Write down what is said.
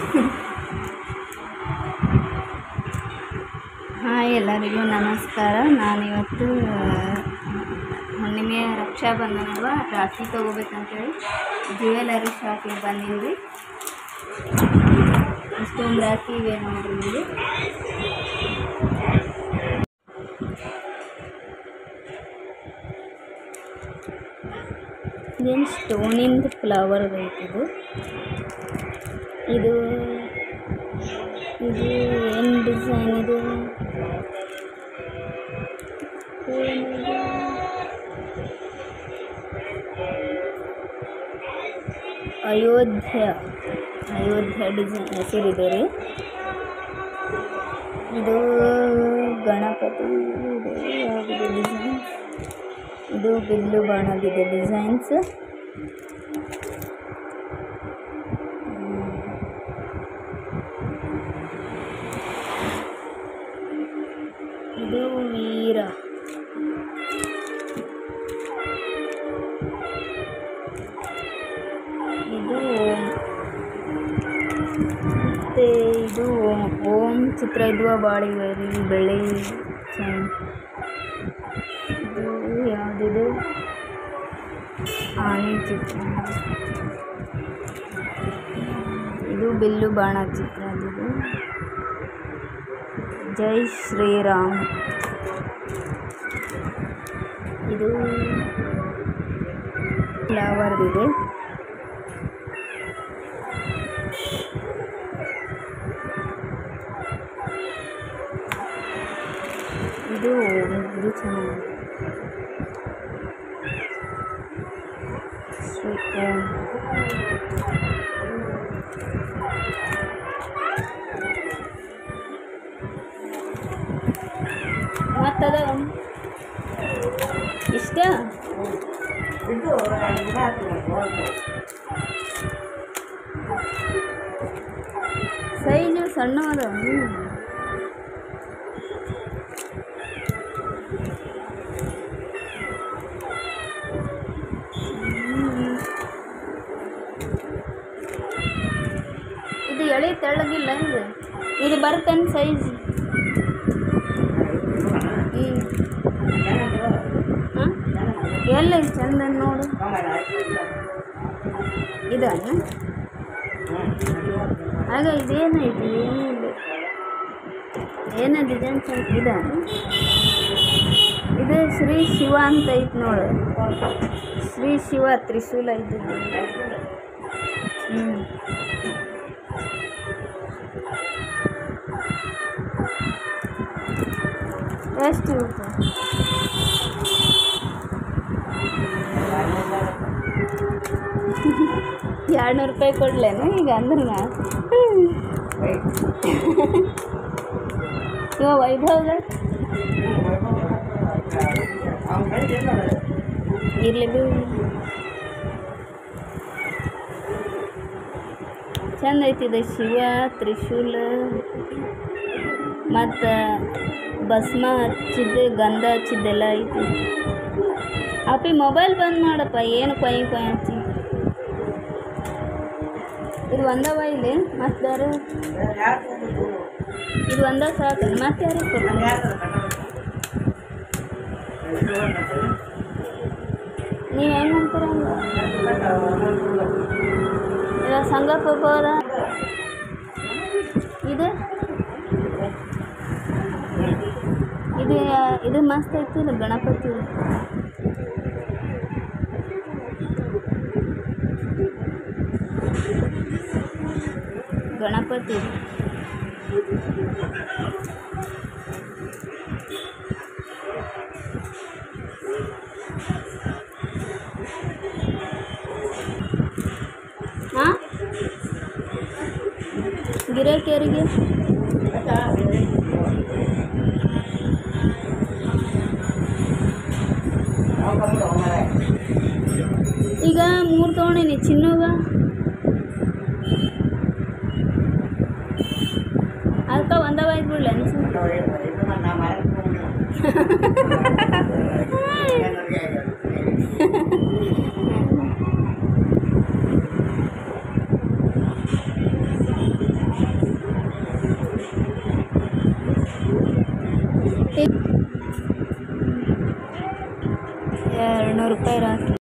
Hi ಎಲ್ಲರಿಗೂ ನಮಸ್ಕಾರ ನಾನಿವತ್ತು ಹುಣ್ಣಿಮೆಯ ರಕ್ಷಾ ಬಂಧನವ ರಾಖಿ ತೊಗೋಬೇಕಂತೇಳಿ ಜ್ಯುವೆಲರಿ ಶಾಪಿಗೆ ಬಂದೀನಿ ಇಷ್ಟೊಂದು ರಾಖಿ ಇವೆ ನೋಡ್ರಿ ಇಲ್ಲಿ ಇದೇನು ಸ್ಟೋನಿಂದ ಫ್ಲವರ್ ಐತಿದು ಇದು ಇದು ಏನು ಡಿಸೈನ್ ಇದು ಏನಿದು? ಅಯೋಧ್ಯ ಅಯೋಧ್ಯ ಡಿಸೈನ್ ಹೆಸರಿದೆ ರೀ ಇದು ಗಣಪತಿ ಇದು ಯಾವುದು ಡಿಸೈನ್ ಇದು ಬಿಲ್ಲು ಬಾಣದಿದೆ ಡಿಸೈನ್ಸ್ ಇದು ವೀರ ಇದು ಓಂ ಮತ್ತು ಇದು ಓಂ ಓಂ ಚಿತ್ರ ಇದ್ವ ಬಾಳಿ ಬೆಳ್ಳಿ ಚೈನ್ ಇದು ಯಾವುದಿದು ಆನೆ ಚಿತ್ರ ಇದು ಬಿಲ್ಲು ಬಾಣ ಚಿತ್ರ ಇದು ಜೈ ಶ್ರೀರಾಮ್ ಇದು ಫ್ಲವರ್ದಿದೆ ಇದು ಇದು ಚೆನ್ನಾಗಿದೆ ಶ್ರೀ ಓಂ ಮತ್ತದ ಇಷ್ಟ ಸೈಜು ಸಣ್ಣ ಅದ ಇದು ಎಳೆ ತೆಳ್ಳಗಿಲ್ಲ ಇದು ಇದು ಬರ್ತೇನೆ ಸೈಜ್ ಹ್ಞೂ ಹಾಂ ಎಲ್ಲ ಚಂದ ನೋಡು ಇದನ್ನ ಆಗ ಇದೇನೈತಿ ಏನೂ ಇಲ್ಲ ಏನ ಡಿಸೈನ್ ಚಂದ ಇದ ಇದು ಶ್ರೀ ಶಿವ ಅಂತ ಐತಿ ನೋಡು ಶ್ರೀ ಶಿವ ತ್ರಿಶೂಲ ಇದ್ದದ್ದು ಹ್ಞೂ ಎಷ್ಟು ಇರುತ್ತೆ ಎರಡುನೂರು ರೂಪಾಯಿ ಕೊಡ್ಲೇನು ಈಗ ಅಂದ್ರೆ ನಾ ಇವ ವೈಭವ್ಗ ಇರಲಿ ಬಿಡು ಚಂದ ಐತಿದೆ ಶಿವ ತ್ರಿಶೂಲ ಮತ್ತು ಭಸ್ಮ ಹಚ್ಚಿದ್ದು ಗಂಧ ಹಚ್ಚಿದ್ದೆಲ್ಲ ಐತಿ ಅಪ್ಪಿ ಮೊಬೈಲ್ ಬಂದ್ ಮಾಡಪ್ಪ ಏನು ಕೊಯ್ ಕೊಯ್ ಹಚ್ಚಿ ಇದು ಒಂದವ ಇಲ್ಲಿ ಮತ್ತೆ ಯಾರು ಇದು ಒಂದ ಸಾಕು ಮತ್ತೆ ಯಾರು ನೀವು ಹೆಂಗೆ ಅಂತೀರ ಇಲ್ಲ ಸಂಗಪ್ಪ ಹೋಗೋದ ಇದು ಇದು ಯಾ- ಇದು ಮಸ್ತ್ ಐತಿ ಇಲ್ಲ ಗಣಪತಿ ಗಣಪತಿ ಹಾಂ ಗಿರಾಕಿಯರಿಗೆ ಈಗ ಮೂರು ತೊಗೊಂಡೀನಿ ಚಿನ್ನಗ ಅದಕ್ಕೆ ಒಂದವ ಐದು ಬಿಡ್ಲಿ ಅನ್ಸ ಕೊಟ್ಟು ಎರಡು ನೂರು ರೂಪಾಯಿ ರಾಕಿ